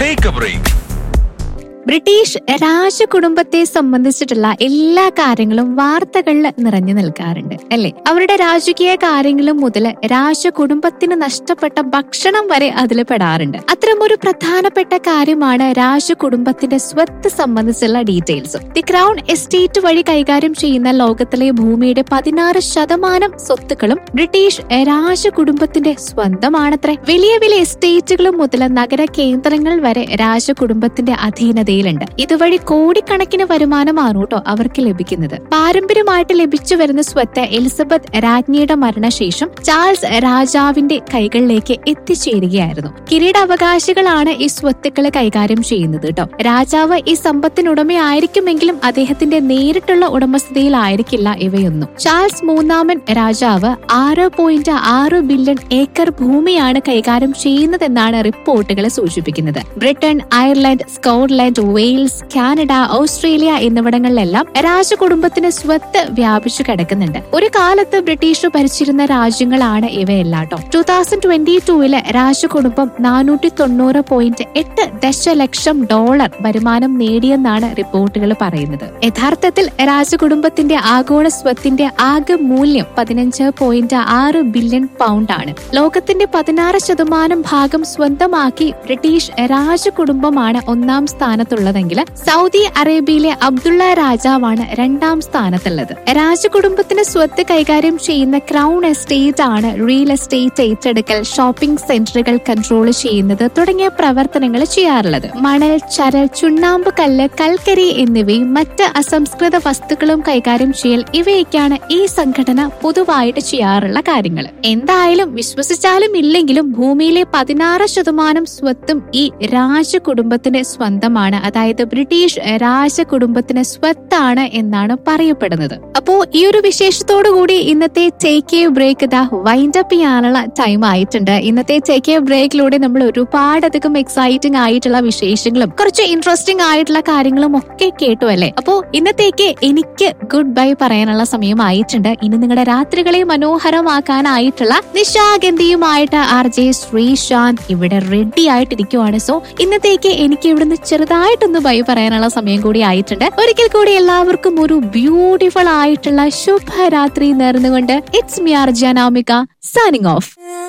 take a break British രാജകുടുംബത്തെ സംബന്ധിച്ചിട്ടുള്ള എല്ലാ കാര്യങ്ങളും വാർത്തകളിൽ നിറഞ്ഞു നിൽക്കാറുണ്ട് അല്ലെ അവരുടെ രാജകീയ കാര്യങ്ങളും മുതൽ രാജകുടുംബത്തിന് നഷ്ടപ്പെട്ട ഭക്ഷണം വരെ അതിൽ പെടാറുണ്ട് അത്തരമൊരു പ്രധാനപ്പെട്ട കാര്യമാണ് രാജകുടുംബത്തിന്റെ സ്വത്ത് സംബന്ധിച്ചുള്ള ഡീറ്റെയിൽസും ദി ക്രൗൺ എസ്റ്റേറ്റ് വഴി കൈകാര്യം ചെയ്യുന്ന ലോകത്തിലെ ഭൂമിയുടെ പതിനാറ് ശതമാനം സ്വത്തുക്കളും ബ്രിട്ടീഷ് രാജകുടുംബത്തിന്റെ സ്വന്തമാണത്രേ വലിയ വലിയ എസ്റ്റേറ്റുകളും മുതൽ നഗര കേന്ദ്രങ്ങൾ വരെ രാജകുടുംബത്തിന്റെ അധീനതയിലുണ്ട് ഇതുവഴി കോടിക്കണക്കിന് വരുമാനമാണ് കേട്ടോ അവർക്ക് ലഭിക്കുന്നത് പാരമ്പര്യമായിട്ട് ലഭിച്ചു വരുന്ന സ്വത്ത് എലിസബത്ത് രാജ്ഞിയുടെ മരണശേഷം ചാൾസ് രാജാവിന്റെ കൈകളിലേക്ക് എത്തിച്ചേരുകയായിരുന്നു കിരീടാവകാശികളാണ് ഈ സ്വത്തുക്കൾ കൈകാര്യം ചെയ്യുന്നത് കേട്ടോ രാജാവ് ഈ സമ്പത്തിനുടമയായിരിക്കുമെങ്കിലും അദ്ദേഹത്തിന്റെ നേരിട്ടുള്ള ഉടമസ്ഥതയിലായിരിക്കില്ല ഇവയൊന്നും ചാൾസ് മൂന്നാമൻ രാജാവ് ആറ് പോയിന്റ് ആറ് ബില്യൺ ഏക്കർ ഭൂമിയാണ് കൈകാര്യം ചെയ്യുന്നതെന്നാണ് റിപ്പോർട്ടുകൾ സൂചിപ്പിക്കുന്നത് Britain Ireland Scotland Wales Canada Australia എന്നിവിടങ്ങളിലെല്ലാം രാജകുടുംബത്തിന് സ്വത്ത് വ്യാപിച്ചു കിടക്കുന്നുണ്ട് ഒരു കാലത്ത് ബ്രിട്ടീഷ് ഭരിച്ചിരുന്ന രാജ്യങ്ങളാണ് ഇവയെല്ലാം കേട്ടോ ടൂ തൗസൻഡ് ട്വന്റി ടൂവില് രാജകുടുംബം നാനൂറ്റി തൊണ്ണൂറ് പോയിന്റ് എട്ട് ദശലക്ഷം ഡോളർ വരുമാനം നേടിയെന്നാണ് റിപ്പോർട്ടുകൾ പറയുന്നത് യഥാർത്ഥത്തിൽ രാജകുടുംബത്തിന്റെ ആഗോള സ്വത്തിന്റെ ആകെ മൂല്യം പതിനഞ്ച് പോയിന്റ് ആറ് ബില്യൺ പൗണ്ട് ആണ് ലോകത്തിന്റെ പതിനാറ് ശതമാനം ഭാഗം സ്വന്തമാക്കി ബ്രിട്ടീഷ് രാജകുടുംബമാണ് ഒന്നാം സ്ഥാനത്തുള്ളതെങ്കിൽ സൗദി അറേബ്യയിലെ അബ്ദുള്ള രാജാവാണ് രണ്ടാം സ്ഥാനത്തുള്ളത് രാജകുടുംബത്തിന് സ്വത്ത് കൈകാര്യം ചെയ്യുന്ന ക്രൗൺ എസ്റ്റേറ്റ് ആണ് റിയൽ എസ്റ്റേറ്റ് ഏറ്റെടുക്കൽ ഷോപ്പിംഗ് സെന്ററുകൾ കൺട്രോൾ ചെയ്യുന്നത് തുടങ്ങിയ പ്രവർത്തനങ്ങൾ ചെയ്യാറുള്ളത് മണൽ ചരൽ ചുണ്ണാമ്പ് കല്ല് കൽക്കരി എന്നിവയും മറ്റ് അസംസ്കൃത വസ്തുക്കളും കൈകാര്യം ചെയ്യൽ ഇവയൊക്കെയാണ് ഈ സംഘടന പൊതുവായിട്ട് ചെയ്യാറുള്ള കാര്യങ്ങൾ എന്തായാലും വിശ്വസിച്ചാലും ഇല്ലെങ്കിലും ഭൂമിയിലെ പതിനാറ് ശതമാനം സ്വത്തും ഈ രാജകുടുംബത്തിന്റെ സ്വന്തമാണ് അതായത് ബ്രിട്ടീഷ് രാജകുടുംബത്തിന് സ്വത്താണ് എന്നാണ് പറയപ്പെടുന്നത് അപ്പോ ഈ ഒരു വിശേഷത്തോടു കൂടി ഇന്നത്തെ ടേക്ക് എ ബ്രേക്ക് ഇതാ വൈൻഡ് അപ്പ് ചെയ്യാനുള്ള ടൈം ആയിട്ടുണ്ട് ഇന്നത്തെ ടേക്ക് എ ബ്രേക്കിലൂടെ നമ്മൾ ഒരുപാടധികം എക്സൈറ്റിംഗ് ആയിട്ടുള്ള വിശേഷങ്ങളും കുറച്ച് ഇൻട്രസ്റ്റിംഗ് ആയിട്ടുള്ള കാര്യങ്ങളും ഒക്കെ കേട്ടു അല്ലേ അപ്പോ ഇന്നത്തേക്ക് എനിക്ക് ഗുഡ് ബൈ പറയാനുള്ള സമയമായിട്ടുണ്ട് ഇനി നിങ്ങളുടെ രാത്രികളെ മനോഹരമാക്കാനായിട്ടുള്ള നിശാഗന്ധിയുമായിട്ട് ആർ ജെ ശ്രീശാന്ത് ഇവിടെ റെഡി ആയിട്ടിരിക്കുവാണ് സോ ഇന്നത്തേക്ക് എനിക്ക് ഇവിടുന്ന് ചെറുതായിട്ടൊന്ന് ബൈ പറയാനുള്ള സമയം കൂടി ആയിട്ടുണ്ട് ഒരിക്കൽ കൂടി എല്ലാവർക്കും ഒരു ബ്യൂട്ടിഫുൾ ആയിട്ടുള്ള ശുഭരാത്രി നേർന്നുകൊണ്ട് it's me R Janamika signing of